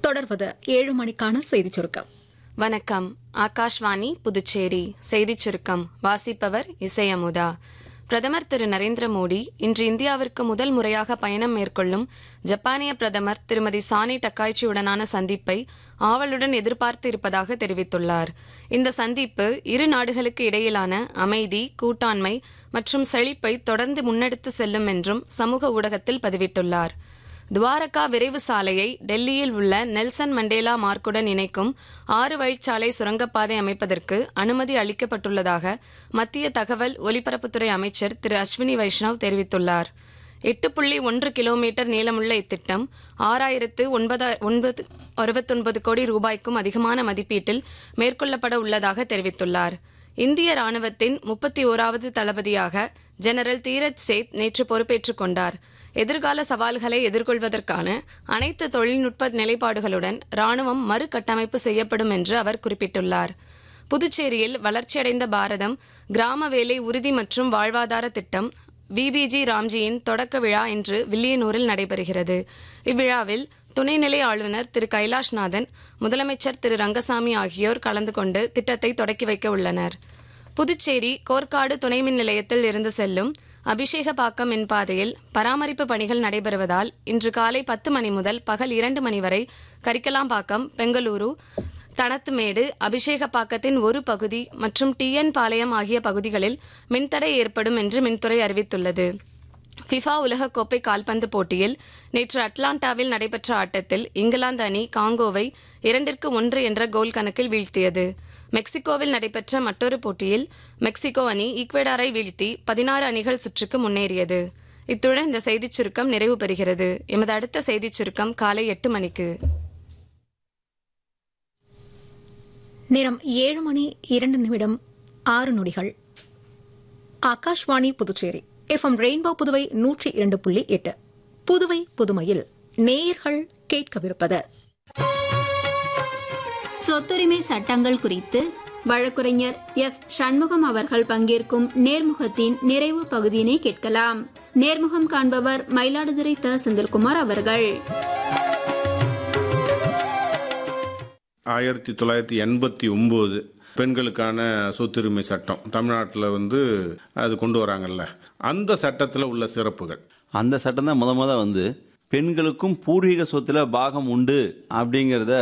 தொடர்வது ஏழு மணிக்கான செய்திச் சுருக்கம் வணக்கம் ஆகாஷ்வாணி புதுச்சேரி செய்திச் சுருக்கம் வாசிப்பவர் இசை அமுதா பிரதமர் திரு நரேந்திர மோடி இன்று இந்தியாவிற்கு முதல் முறையாக பயணம் மேற்கொள்ளும் ஜப்பானிய பிரதமர் திருமதி சானி டக்காய்ச்சியுடனான சந்திப்பை ஆவலுடன் எதிர்பார்த்து இருப்பதாக தெரிவித்துள்ளார் இந்த சந்திப்பு இரு நாடுகளுக்கு இடையிலான அமைதி கூட்டாண்மை மற்றும் செழிப்பை தொடர்ந்து முன்னெடுத்து செல்லும் என்றும் சமூக ஊடகத்தில் பதிவிட்டுள்ளார் துவாரகா விரைவு சாலையை டெல்லியில் உள்ள நெல்சன் மண்டேலா மார்க்குடன் இணைக்கும் ஆறு வழிச்சாலை சுரங்கப்பாதை அமைப்பதற்கு அனுமதி அளிக்கப்பட்டுள்ளதாக மத்திய தகவல் ஒலிபரப்புத்துறை அமைச்சர் திரு அஸ்வினி வைஷ்ணவ் தெரிவித்துள்ளார் எட்டு புள்ளி ஒன்று கிலோமீட்டர் நீளமுள்ள இத்திட்டம் ஆறாயிரத்து ஒன்பதா ஒன்பது அறுபத்தொன்பது கோடி ரூபாய்க்கும் அதிகமான மதிப்பீட்டில் மேற்கொள்ளப்பட உள்ளதாக தெரிவித்துள்ளார் இந்திய ராணுவத்தின் முப்பத்தி ஓராவது தளபதியாக ஜெனரல் தீரஜ் சேத் நேற்று பொறுப்பேற்றுக் கொண்டார் எதிர்கால சவால்களை எதிர்கொள்வதற்கான அனைத்து தொழில்நுட்ப நிலைப்பாடுகளுடன் ராணுவம் மறுகட்டமைப்பு செய்யப்படும் என்று அவர் குறிப்பிட்டுள்ளார் புதுச்சேரியில் வளர்ச்சியடைந்த பாரதம் கிராம வேலை உறுதி மற்றும் வாழ்வாதார திட்டம் விபிஜி ராம்ஜியின் தொடக்க விழா இன்று வில்லியனூரில் நடைபெறுகிறது இவ்விழாவில் துணைநிலை ஆளுநர் திரு கைலாஷ்நாதன் முதலமைச்சர் திரு ரங்கசாமி ஆகியோர் கலந்து கொண்டு திட்டத்தை தொடக்கி வைக்க உள்ளனர் புதுச்சேரி கோர்க்காடு துணை மின் நிலையத்தில் இருந்து செல்லும் அபிஷேகப்பாக்கம் மின்பாதையில் பராமரிப்பு பணிகள் நடைபெறுவதால் இன்று காலை பத்து மணி முதல் பகல் இரண்டு மணி வரை கரிக்கலாம்பாக்கம் பெங்களூரு தனத்துமேடு அபிஷேகப்பாக்கத்தின் ஒரு பகுதி மற்றும் டிஎன் பாளையம் ஆகிய பகுதிகளில் மின்தடை ஏற்படும் என்று மின்துறை அறிவித்துள்ளது ஃபிஃபா உலகக்கோப்பை கால்பந்து போட்டியில் நேற்று அட்லாண்டாவில் நடைபெற்ற ஆட்டத்தில் இங்கிலாந்து அணி காங்கோவை இரண்டிற்கு ஒன்று என்ற கோல் கணக்கில் வீழ்த்தியது மெக்சிகோவில் நடைபெற்ற மற்றொரு போட்டியில் மெக்சிகோ அணி ஈக்வெடாரை வீழ்த்தி பதினாறு அணிகள் சுற்றுக்கு முன்னேறியது இத்துடன் இந்த செய்திச் சுருக்கம் நிறைவு பெறுகிறது எமது அடுத்த செய்திச் சுருக்கம் காலை எட்டு மணிக்கு நேரம் ஏழு மணி இரண்டு நிமிடம் ஆறு நொடிகள் ஆகாஷ்வாணி புதுச்சேரி எஃப்எம் ரெயின்போ புதுவை நூற்றி இரண்டு புள்ளி எட்டு புதுவை புதுமையில் நேயர்கள் கேட்கவிருப்பது சொத்துரிமை சட்டங்கள் குறித்து வழக்குரைஞர் எஸ் சண்முகம் அவர்கள் பங்கேற்கும் நேர்முகத்தின் நிறைவு பகுதியினை கேட்கலாம் நேர்முகம் காண்பவர் மயிலாடுதுறை த செந்தில்குமார் அவர்கள் ஆயிரத்தி தொள்ளாயிரத்தி எண்பத்தி ஒம்பது பெண்களுக்கான சொத்துரிமை சட்டம் தமிழ்நாட்டில் வந்து அது கொண்டு வராங்கல்ல அந்த சட்டத்தில் உள்ள சிறப்புகள் அந்த சட்டம் தான் முத முத வந்து பெண்களுக்கும் பூர்வீக சொத்துல பாகம் உண்டு அப்படிங்கிறத